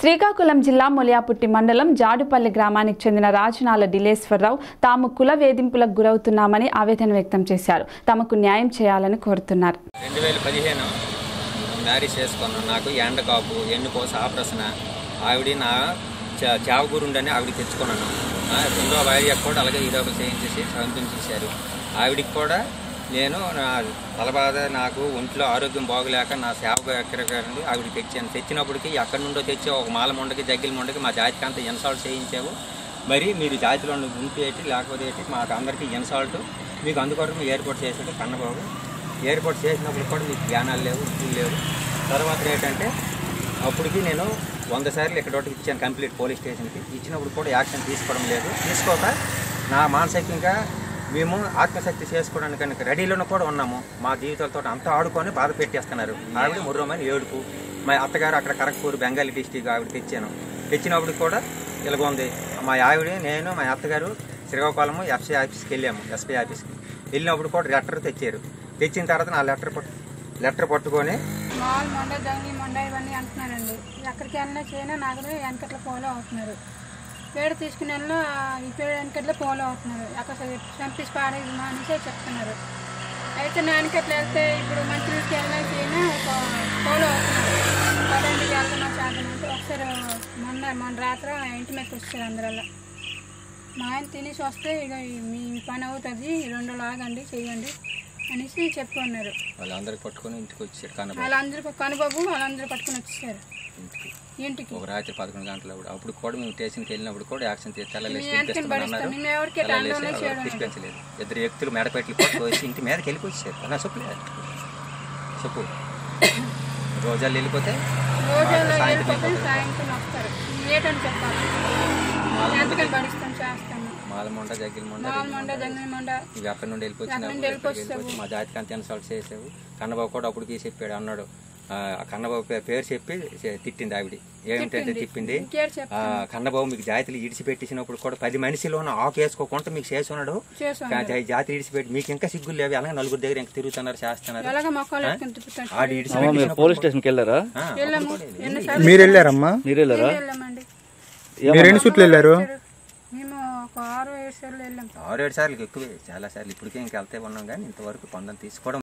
శ్రీకాకుళం జిల్లా మొలియాపుట్టి మండలం జాడుపల్లి గ్రామానికి చెందిన రాజనాల డిలేశ్వరరావు తాము కుల వేధింపులకు గురవుతున్నామని ఆవేదన వ్యక్తం చేశారు తమకు న్యాయం చేయాలని కోరుతున్నారు రెండు వేల పదిహేను మ్యారేజ్ చేసుకున్నాను నాకు ఎండకాపు ఎన్నుకోస ఆపరేషన్ ఆవిడ నా చా- చావగూరుండని ఆవిడ తెచ్చుకున్నాను ఆ, రెండో భార్య కూడా అలాగే ఈరోజు చేయించేసి పంపించేశారు ఆవిడికి కూడా నేను నా తలబాధ నాకు ఒంట్లో ఆరోగ్యం బాగోలేక నా సేవకు ఎక్కడికండి ఆవిడ తెచ్చాను తెచ్చినప్పటికి ఎక్కడి నుండో తెచ్చి ఒక మాల ముండకి జగ్గిల ముండకి మా జాతికి అంత ఇన్సాల్ట్ చేయించావు మరి మీరు జాతిలో ఉంటే ఏంటి లేకపోతే ఏంటి మాకు అందరికీ ఇన్సాల్ట్ మీకు అందుకొరకు మీ ఏర్పాటు చేసాడు కన్నబాబు ఏర్పాటు చేసినప్పుడు కూడా మీకు జ్ఞానాలు లేవు ఇవి లేవు తర్వాత ఏంటంటే అప్పటికి నేను వంద సార్లు ఇక్కడ ఒకటి ఇచ్చాను కంప్లీట్ పోలీస్ స్టేషన్కి ఇచ్చినప్పుడు కూడా యాక్షన్ తీసుకోవడం లేదు తీసుకోక నా మానసికంగా మేము ఆత్మశక్తి చేసుకోవడానికి కనుక రెడీలోనే కూడా ఉన్నాము మా జీవితాలతో అంతా ఆడుకొని బాధ పెట్టేస్తున్నారు ఆవిడ ముర్రమని ఏడుపు మా అత్తగారు అక్కడ కరక్పూర్ బెంగాలీ డిస్టిక్ ఆవిడ తెచ్చాను తెచ్చినప్పుడు కూడా ఇలాగ ఉంది మా ఆవిడ నేను మా అత్తగారు శ్రీకాకుళం ఎఫ్సీ ఆఫీస్కి వెళ్ళాము ఎస్పీ ఆఫీస్కి వెళ్ళినప్పుడు కూడా లెటర్ తెచ్చారు తెచ్చిన తర్వాత నా లెటర్ పట్టు లెటర్ పట్టుకొని మాల్ మొండ జంగి మొండ ఇవన్నీ అంటున్నారండి ఎక్కడికి వెళ్ళినా చేయనా నాకు వెనకట్ల ఫాలో అవుతున్నారు పేడ తీసుకుని వెళ్ళినా ఈ పేడ వెనకట్ల ఫాలో అవుతున్నారు అక్కడ చంపేసి పాడేది మా అనేసి చెప్తున్నారు అయితే నా వెనకట్ల వెళ్తే ఇప్పుడు మంత్రికి వెళ్ళినా చేయనా ఒక ఫాలో అవుతున్నారు పదండికి వెళ్తున్నా చేద్దామంటే ఒకసారి మొన్న మొన్న రాత్రి ఇంటి మీదకి వచ్చారు అందరల్లా మా ఆయన తినేసి వస్తే ఇక మీ పని అవుతుంది రెండు రోజులు ఆగండి చేయండి అనేసి చెప్పుకున్నారు వాళ్ళందరికి పట్టుకొని ఇంటికి వచ్చారు కన్నబాబు వాళ్ళందరూ కనుబాబు వాళ్ళందరూ పట్టుకుని వచ్చేసారు ఇంటికి ఇంటికి ఒక రాత్రి పదకొండు గంటలప్పుడు అప్పుడు కూడా మేము స్టేషన్కి వెళ్ళినప్పుడు కూడా యాక్షన్ తీసి తెల్లలేసి మీ వెనకని తినిపిస్తామన్నారు పడిస్తాం మేము ఎవరికి తండ్రి చేయడం తీసుకెళ్ళలేదు ఇద్దరు వ్యక్తులు మెడపెట్లు పట్టుకోసి ఇంటి మీదకి వెళ్ళిపోయారు అలా చెప్పలేదు చెప్పు రోజాలు వెళ్ళిపోతే రోజుల్లో సాయంత్రం వెళ్ళిపోతే వెళ్ళిపోతారు. సాయంత్రం వస్తారు ఏటని చెప్పాలి ఎంతకని పడిస్తాం చేస్తాము మాలమండ జగ్గిల మండ మామూలు మొండ జంగల్ మొండ ఇవి అక్కడి నుండి వెళ్ళిపోయినావు అక్కడి నుండి వెళ్ళిపోతావు. వెళ్ళిపోయి మా జాతికి అంత ఇన్సల్ట్ చేసావు కన్నబాబు కూడా అప్పటికి చెప్పాడు అన్నాడు ఆ, ఆ కన్నబాబు పే- పేరు చెప్పి చె- తిట్టింది ఆవిడ ఏమిటంటే తిప్పింది ఇంకేడు చెప్ ఆ, కన్నబాబు మీకు జాతిలు ఇడిచిపెట్టేసినప్పుడు కూడా పది మనిషిలోన ఆకు వేసుకోకుండా మీకు చేసున్నాడు చేసాం కా- జాతి ఇడిచిపెట్టి మీకు ఇంకా సిగ్గులు లేవు అలాగే నలుగురు దగ్గర ఇంకా తిరుగుతున్నారు చేస్తున్నారు ఎలాగ మొక్కలు ఎత్తుకుని తిప్పుతాం ఆడి అమ్మ మీరు పోలీస్ స్టేషన్కి వెళ్ళారా ఆ, వెళ్ళాము ఎన్నిసార్లు మీరు వెళ్ళారమ్మా మీరు వెళ్ళారా వెళ్ళామండి మీరు ఎన్ని సూట్లు వెళ్ళారు మేము ఒక ఆరు ఏడు సార్లు వెళ్ళాం ఆరు ఏడు సార్లు ఎక్కువే చాలా సార్లు ఇప్పటికే ఇంకా వెళ్తే ఉన్నాం కానీ ఇంతవరకు కొందని తీసుకోవడం